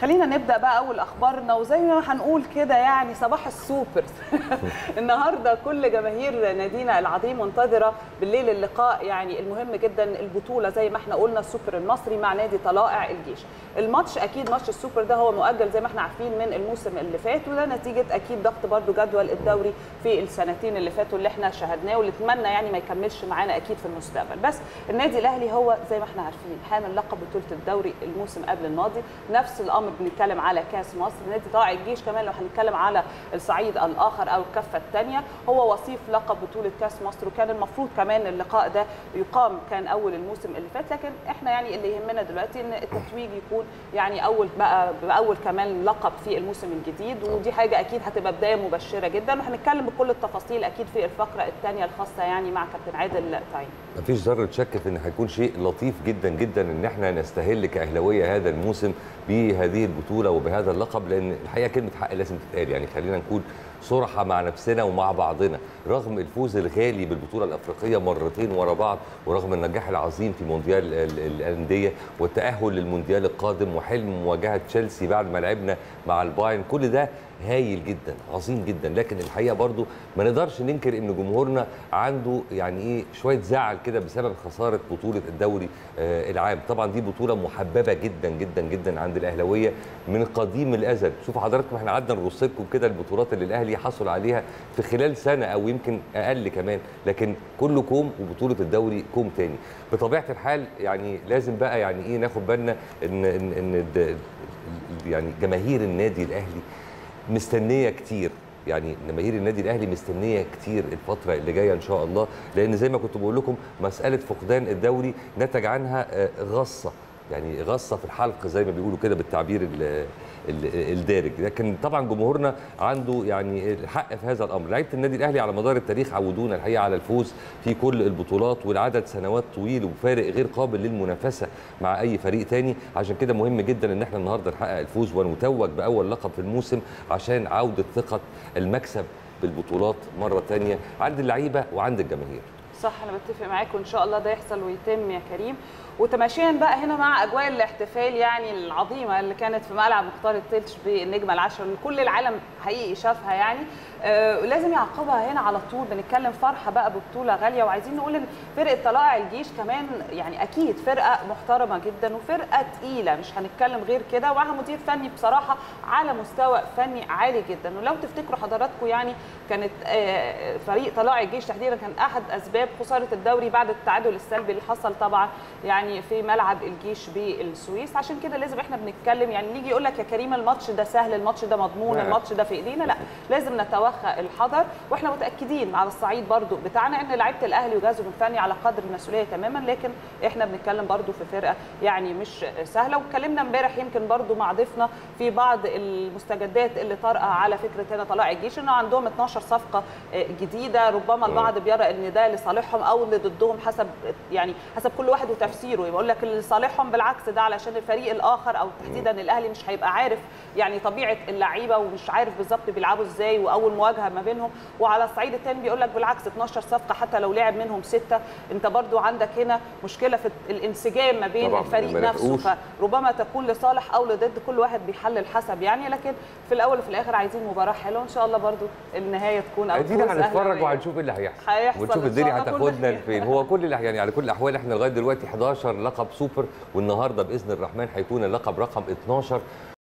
خلينا نبدا بقى اول اخبارنا وزي ما هنقول كده يعني صباح السوبر النهارده كل جماهير نادينا العظيم منتظره بالليل اللقاء يعني المهم جدا البطوله زي ما احنا قلنا السوبر المصري مع نادي طلائع الجيش الماتش اكيد ماتش السوبر ده هو مؤجل زي ما احنا عارفين من الموسم اللي فات وده نتيجه اكيد ضغط برضو جدول الدوري في السنتين اللي فاتوا اللي احنا شاهدناه واللي اتمنى يعني ما يكملش معانا اكيد في المستقبل بس النادي الاهلي هو زي ما احنا عارفين حامل لقب بطوله الدوري الموسم قبل الماضي نفس الامر بنتكلم على كاس مصر نادي طلائع الجيش كمان لو هنتكلم على الصعيد الاخر او الكفه الثانيه هو وصيف لقب بطوله كاس مصر وكان المفروض كمان اللقاء ده يقام كان اول الموسم اللي فات لكن احنا يعني اللي يهمنا دلوقتي ان التتويج يكون يعني اول بقى باول كمان لقب في الموسم الجديد ودي حاجه اكيد هتبقى بدايه مبشره جدا وهنتكلم بكل التفاصيل اكيد في الفقره الثانيه الخاصه يعني مع كابتن عادل تعيين مفيش ذره شك في ان هيكون شيء لطيف جدا جدا ان احنا نستهل كاهلاويه هذا الموسم بهذه البطوله وبهذا اللقب لان الحقيقه كلمه حق لازم تتقال يعني خلينا نكون صراحه مع نفسنا ومع بعضنا رغم الفوز الغالي بالبطوله الافريقيه مرتين ورا بعض ورغم النجاح العظيم في مونديال الانديه والتاهل للمونديال القادم وحلم مواجهه تشيلسي بعد ما لعبنا مع البايرن كل ده هايل جدا عظيم جدا لكن الحقيقه برضو ما نقدرش ننكر ان جمهورنا عنده يعني ايه شويه زعل كده بسبب خساره بطوله الدوري آه العام طبعا دي بطوله محببه جدا جدا جدا عند الاهلاويه من قديم الازل شوفوا حضراتكم احنا قعدنا نرص لكم كده البطولات اللي الاهلي حصل عليها في خلال سنه او يمكن اقل كمان لكن كله كوم وبطوله الدوري كوم تاني بطبيعه الحال يعني لازم بقى يعني ايه ناخد بالنا ان ان, إن يعني جماهير النادي الاهلي مستنيه كتير يعني جماهير النادي الاهلي مستنيه كتير الفتره اللي جايه ان شاء الله لان زي ما كنت بقول لكم مساله فقدان الدوري نتج عنها غصه يعني غصه في الحلق زي ما بيقولوا كده بالتعبير الدارج لكن طبعا جمهورنا عنده يعني الحق في هذا الامر لعيبه النادي الاهلي على مدار التاريخ عودونا الحقيقه على الفوز في كل البطولات والعدد سنوات طويل وفارق غير قابل للمنافسه مع اي فريق تاني عشان كده مهم جدا ان احنا النهارده نحقق الفوز ونتوج باول لقب في الموسم عشان عوده ثقه المكسب بالبطولات مره ثانيه عند اللعيبه وعند الجماهير صح انا بتفق معاك وان شاء الله ده يحصل ويتم يا كريم وتماشيا بقى هنا مع اجواء الاحتفال يعني العظيمه اللي كانت في ملعب مختار التتش بالنجمه العشره اللي كل العالم حقيقي شافها يعني آه لازم يعقبها هنا على طول بنتكلم فرحه بقى ببطوله غاليه وعايزين نقول ان فرقه طلائع الجيش كمان يعني اكيد فرقه محترمه جدا وفرقه تقيله مش هنتكلم غير كده ومعاها مدير فني بصراحه على مستوى فني عالي جدا ولو تفتكروا حضراتكم يعني كانت آه فريق طلائع الجيش تحديدا كان احد اسباب خساره الدوري بعد التعادل السلبي اللي حصل طبعا يعني في ملعب الجيش بالسويس عشان كده لازم احنا بنتكلم يعني نيجي يقول لك يا كريم الماتش ده سهل الماتش ده مضمون الماتش ده في ايدينا لا لازم نتوخى الحذر واحنا متاكدين على الصعيد برضو بتاعنا ان لعيبه الاهلي وجهازه الفني على قدر المسؤوليه تماما لكن احنا بنتكلم برضو في فرقه يعني مش سهله واتكلمنا امبارح يمكن برضو مع ضيفنا في بعض المستجدات اللي طارئه على فكره هنا طلائع الجيش انه عندهم 12 صفقه جديده ربما البعض بيرى ان ده لصالحهم او لضدهم حسب يعني حسب كل واحد وتفسيره يقول لك لصالحهم بالعكس ده علشان الفريق الاخر او تحديدا الاهلي مش هيبقى عارف يعني طبيعه اللعيبه ومش عارف بالظبط بيلعبوا ازاي واول مواجهه ما بينهم وعلى الصعيد الثاني بيقول لك بالعكس 12 صفقه حتى لو لعب منهم سته انت برضو عندك هنا مشكله في الانسجام ما بين الفريق نفسه فربما تكون لصالح او لضد كل واحد بيحلل حسب يعني لكن في الاول وفي الاخر عايزين مباراه حلوه ان شاء الله برضو النهايه تكون او ادينا هنتفرج وهنشوف اللي هيحصل ونشوف الدنيا هتاخدنا لفين هو كل يعني على كل الاحوال احنا لغايه دلوقتي 11 لقب سوبر والنهارده باذن الرحمن هيكون اللقب رقم 12